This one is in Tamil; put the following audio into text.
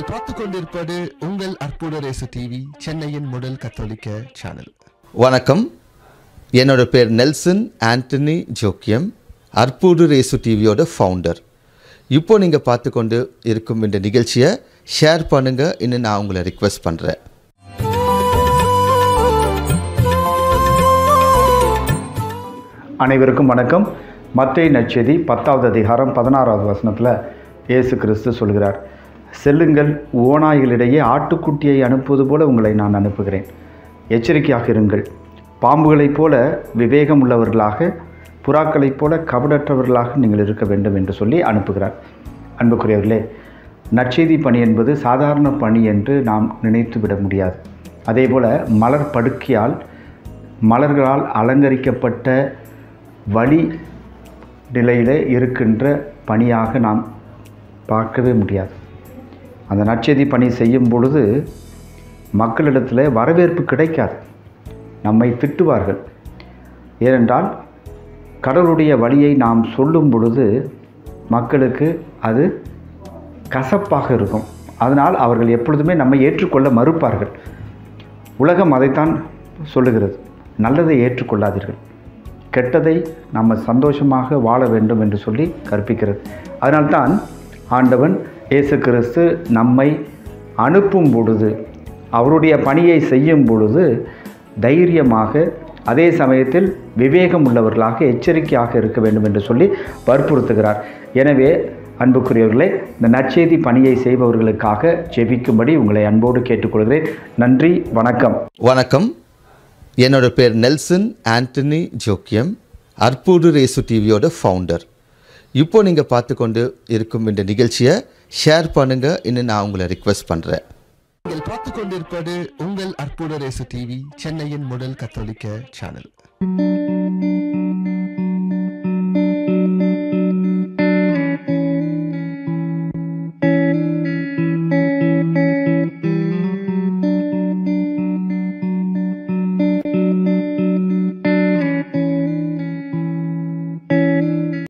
பார்த்து கொண்டிருப்பது உங்கள் அற்புத ரேசு டிவி சென்னையின் முதல் கத்தோலிக்க சேனல் வணக்கம் என்னோட பேர் நெல்சன் ஆண்டனி ஜோக்கியம் அற்புடு ரேசு டிவியோட ஃபவுண்டர் இப்போ நீங்கள் பார்த்து கொண்டு இருக்கும் இந்த நிகழ்ச்சியை ஷேர் பண்ணுங்க இன்னும் நான் உங்களை ரிக்வெஸ்ட் பண்ணுறேன் அனைவருக்கும் வணக்கம் மத்தேயு நற்செய்தி பத்தாவது அதிகாரம் பதினாறாவது வசனத்தில் இயேசு கிறிஸ்து சொல்கிறார் செல்லுங்கள் ஓநாய்களிடையே ஆட்டுக்குட்டியை அனுப்புவது போல உங்களை நான் அனுப்புகிறேன் எச்சரிக்கையாக இருங்கள் பாம்புகளைப் போல விவேகம் உள்ளவர்களாக புறாக்களைப் போல கபடற்றவர்களாக நீங்கள் இருக்க வேண்டும் என்று சொல்லி அனுப்புகிறார் அன்புக்குரியவர்களே நற்செய்தி பணி என்பது சாதாரண பணி என்று நாம் நினைத்து விட முடியாது அதேபோல மலர் படுக்கையால் மலர்களால் அலங்கரிக்கப்பட்ட வழி நிலையில் இருக்கின்ற பணியாக நாம் பார்க்கவே முடியாது அந்த நற்செய்தி பணி செய்யும் பொழுது மக்களிடத்தில் வரவேற்பு கிடைக்காது நம்மை திட்டுவார்கள் ஏனென்றால் கடவுளுடைய வழியை நாம் சொல்லும் பொழுது மக்களுக்கு அது கசப்பாக இருக்கும் அதனால் அவர்கள் எப்பொழுதுமே நம்மை ஏற்றுக்கொள்ள மறுப்பார்கள் உலகம் அதைத்தான் சொல்லுகிறது நல்லதை ஏற்றுக்கொள்ளாதீர்கள் கெட்டதை நம்ம சந்தோஷமாக வாழ வேண்டும் என்று சொல்லி கற்பிக்கிறது அதனால்தான் ஆண்டவன் இயேசு கிறிஸ்து நம்மை அனுப்பும் பொழுது அவருடைய பணியை செய்யும் பொழுது தைரியமாக அதே சமயத்தில் விவேகம் உள்ளவர்களாக எச்சரிக்கையாக இருக்க வேண்டும் என்று சொல்லி வற்புறுத்துகிறார் எனவே அன்புக்குரியவர்களே இந்த நற்செய்தி பணியை செய்பவர்களுக்காக ஜெபிக்கும்படி உங்களை அன்போடு கேட்டுக்கொள்கிறேன் நன்றி வணக்கம் வணக்கம் என்னோட பேர் நெல்சன் ஆண்டனி ஜோக்கியம் அற்புடு ரேசு டிவியோட ஃபவுண்டர் இப்போ நீங்கள் பார்த்து கொண்டு இருக்கும் இந்த நிகழ்ச்சியை ஷேர் பண்ணுங்க இன்னும் நான் உங்களை ரிக்வெஸ்ட் பண்ணுறேன் நீங்கள் பார்த்து கொண்டிருப்பது உங்கள் அற்புத ரேசு டிவி சென்னையின் முதல் கத்தோலிக்க சேனல்